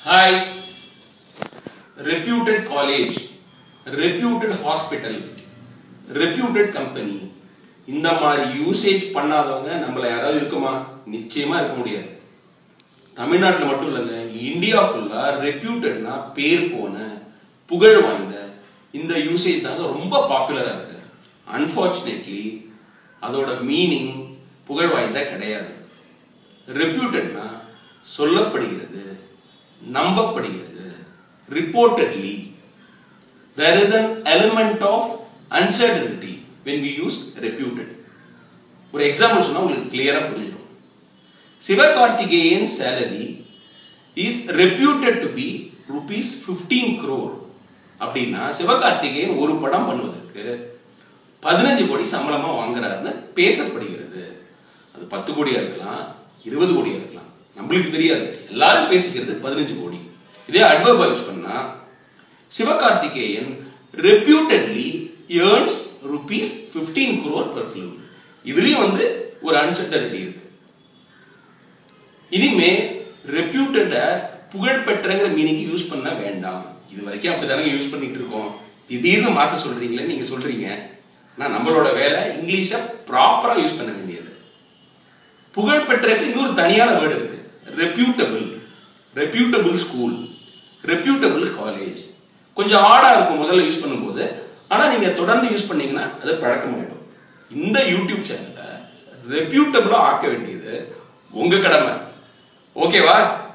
Hi. Reputed college, reputed hospital, reputed company. இந்த மாதிரி usage பண்ணாதவங்க நம்மள யாராவது இருக்குமா நிச்சயமா இருக்க முடியாது தமிழ்நாட்டில் மட்டும் இல்லைங்க இந்தியா ஃபுல்லா ரெப்யூட்டட்னா பேர் போன புகழ் வாய்ந்த இந்த யூசேஜ் தாங்க ரொம்ப பாப்புலரா இருக்கு அன்பார்ச்சுனேட்லி அதோட மீனிங் புகழ் வாய்ந்த கிடையாது ரெப்யூட்டட்னா சொல்லப்படுகிறது நம்பப்படுகிறது reportedly there is an element of uncertainty when we use reputed ஒரு எக்ஸாம்பிள் சொன்னா உங்களுக்கு கிளியரா புரிஞ்சிடும் Sivakarthikeyan salary is reputed to be rupees 15 crore அப்படின்னா சிவகார்த்திகேயன் ஒரு படம் பண்ணுவதற்கு பதினஞ்சு கோடி சம்பளமா வாங்குறாருன்னு பேசப்படுகிறது அது பத்து கோடியா இருக்கலாம் இருபது கோடியா இருக்கலாம் நம்மளுக்கு தெரியாது எல்லாரும் பேசிக்கிறது பதினஞ்சு கோடி இதே அட்வர்பா யூஸ் பண்ணா Sivakarthikeyan reputedly earns rupees 15 crore per film இதுலயும் வந்து ஒரு அன்சர்டனிட்டி இருக்கு இனிமே ரெப்யூட்டட புகழ்பெற்றங்கிற மீனிங் யூஸ் பண்ண வேண்டாம் இது வரைக்கும் அப்படிதானே யூஸ் பண்ணிட்டு இருக்கோம் திடீர்னு மாத்த சொல்றீங்களே நீங்க சொல்றீங்க நான் நம்மளோட வேலை இங்கிலீஷை ப்ராப்பரா யூஸ் பண்ண வேண்டியது புகழ்பெற்றக்கு இன்னொரு தனியான வேர்டு இருக்கு reputable reputable school reputable college கொஞ்சம் ஆடா இருக்கும் முதல்ல யூஸ் பண்ணும்போது ஆனா நீங்க தொடர்ந்து யூஸ் பண்ணீங்கன்னா அது பழக்கமாயிடும் இந்த யூடியூப் சேனலை ரெப்யூட்டபிளா ஆக்க வேண்டியது உங்க கடமை ஓகேவா